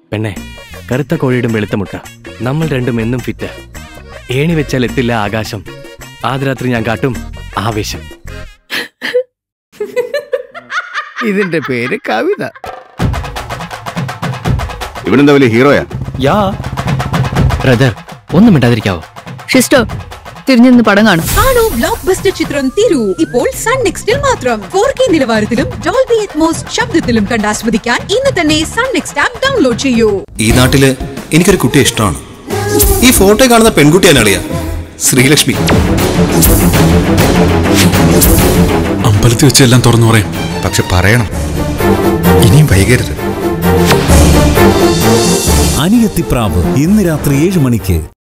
പെണ്ണെ കറുത്ത കോഴിയുടെ വെളുത്ത മുട്ട നമ്മൾ രണ്ടും എന്നും ഫിറ്റ് ഏണി വെച്ചാൽ എത്തില്ല ആകാശം ആദ്യ ഞാൻ കാട്ടും ആവേശം ഇതിന്റെ പേര് കവിത ഇവനെന്താ വലിയ ഹീറോയാ യാ ബ്രദർ ഒന്നും മിണ്ടാതിരിക്കാവോ ഷിസ്റ്റോ തിരിഞ്ഞു നിന്ന് പടം കാണും ആണോ ബ്ലോക്ക് ബസ്റ്റർ ചിത്രം തിരു ഇപ്പോൾ സൺ നെക്സ്റ്റിൽ മാത്രം ഫോർ കെ നിലവാരത്തിലും ഡോൾബി അറ്റ്മോസ് ശബ്ദത്തിലും കണ്ടാസ്വദിക്കാൻ ഇന്ന് തന്നെ സൺ നെക്സ്റ്റ് ആപ്പ് ഡൗൺലോഡ് ചെയ്യൂ ഈ നാട്ടില് എനിക്കൊരു കുട്ടിയെ ഇഷ്ടമാണ് ഈ ഫോട്ടോ കാണുന്ന പെൺകുട്ടിയാണ് അളിയ ശ്രീലക്ഷ്മി അമ്പലത്തിൽ വെച്ച് എല്ലാം തുറന്നു പറയും പക്ഷെ പറയണം ഇനിയും വൈകരുത് അനിയത്തിപ്രാവ് ഇന്ന് രാത്രി ഏഴ് മണിക്ക്